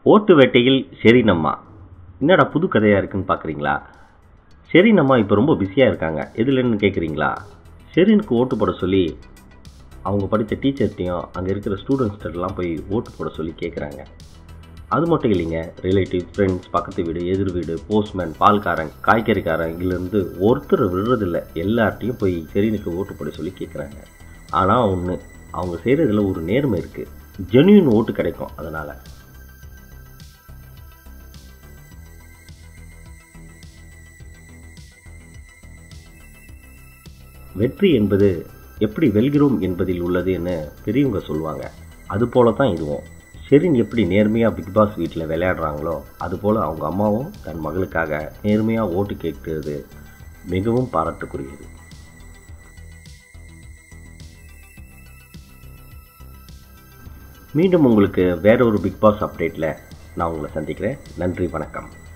ஓட்டு வேட்டையில் ஷெரீனம்மா என்னடா புது கதையாக இருக்குன்னு பார்க்குறீங்களா ஷெரீனம்மா இப்போ ரொம்ப பிஸியாக இருக்காங்க எதுலன்னு கேட்குறீங்களா ஷெரீனுக்கு ஓட்டு போட சொல்லி அவங்க படித்த டீச்சர்ட்டையும் அங்கே இருக்கிற ஸ்டூடெண்ட்ஸ்கிட்டலாம் போய் ஓட்டு போட சொல்லி கேட்குறாங்க அது மட்டும் இல்லைங்க ரிலேட்டிவ் ஃப்ரெண்ட்ஸ் பக்கத்து வீடு எதிர் வீடு போஸ்ட்மேன் பால்காரன் காய்கறிக்காரன் இதுலேருந்து ஒருத்தர் விடுறதில்ல எல்லார்ட்டையும் போய் ஷெரீனுக்கு ஓட்டு போட சொல்லி கேட்குறாங்க ஆனால் ஒன்று அவங்க செய்கிறதுல ஒரு நேர்மை இருக்குது ஜென்யூன் ஓட்டு கிடைக்கும் அதனால் வெற்றி என்பது எப்படி வெல்கிறோம் என்பதில் உள்ளதுன்னு பெரியவங்க சொல்லுவாங்க அது போல தான் இதுவும் ஷெரின் எப்படி நேர்மையாக பிக் பாஸ் வீட்டில் விளையாடுறாங்களோ அதுபோல் அவங்க அம்மாவும் தன் மகளுக்காக நேர்மையாக ஓட்டு கேட்கிறது மிகவும் பாராட்டுக்குரியது மீண்டும் உங்களுக்கு வேற ஒரு பிக் பாஸ் அப்டேட்டில் நான் உங்களை சந்திக்கிறேன் நன்றி வணக்கம்